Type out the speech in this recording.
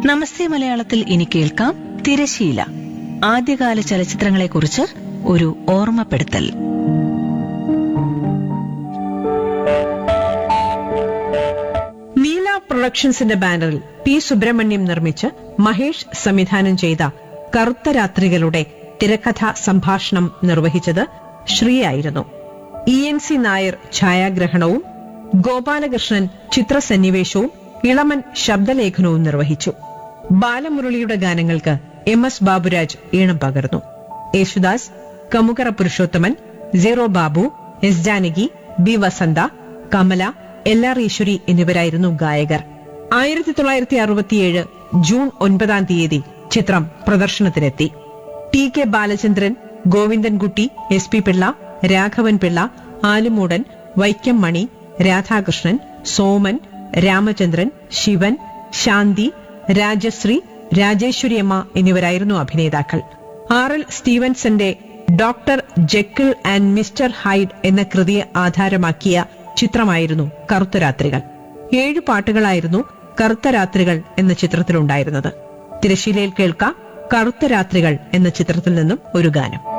നമസ്തേ മലയാളത്തിൽ ഇനി കേൾക്കാം തിരശീല ആദ്യകാല ചലച്ചിത്രങ്ങളെക്കുറിച്ച് ഒരു ഓർമ്മപ്പെടുത്തൽ നീല പ്രൊഡക്ഷൻസിന്റെ ബാനറിൽ പി സുബ്രഹ്മണ്യം നിർമ്മിച്ച് മഹേഷ് സംവിധാനം ചെയ്ത കറുത്ത രാത്രികളുടെ തിരക്കഥാ സംഭാഷണം നിർവഹിച്ചത് ശ്രീയായിരുന്നു ഇ എൻ സി നായർ ഛായാഗ്രഹണവും ഗോപാലകൃഷ്ണൻ ചിത്രസന്നിവേശവും ഇളമൻ ശബ്ദലേഖനവും നിർവഹിച്ചു ബാലമുരളിയുടെ ഗാനങ്ങൾക്ക് എം എസ് ബാബുരാജ് ഈണം പകർന്നു Yesudas Kamukara Purushothaman zero Babu S Janaki B Vasantha Kamala L R Eswari എന്നിവരായിരുന്നു ഗായകർ ആയിരത്തി തൊള്ളായിരത്തി അറുപത്തിയേഴ് ജൂൺ ഒൻപതാം തീയതി ചിത്രം പ്രദർശനത്തിനെത്തി T K Balachandran Govindankutty S P Pillai Raghavan Pillai Alummoodan Vaikom Mani Radhakrishnan Soman Ramachandran Sivan Santhi Rajasree രാജേശ്വരിയമ്മ എന്നിവരായിരുന്നു അഭിനേതാക്കൾ ആർ എൽ സ്റ്റീവൻസന്റെ ഡോക്ടർ ജെക്കിൾ ആൻഡ് മിസ്റ്റർ ഹൈഡ് എന്ന കൃതിയെ ആധാരമാക്കിയ ചിത്രമായിരുന്നു കറുത്ത രാത്രികൾ ഏഴ് പാട്ടുകളായിരുന്നു കറുത്ത രാത്രികൾ എന്ന ചിത്രത്തിലുണ്ടായിരുന്നത് തിരശീലയിൽ കേൾക്കാം കറുത്ത രാത്രികൾ എന്ന ചിത്രത്തിൽ നിന്നും ഒരു ഗാനം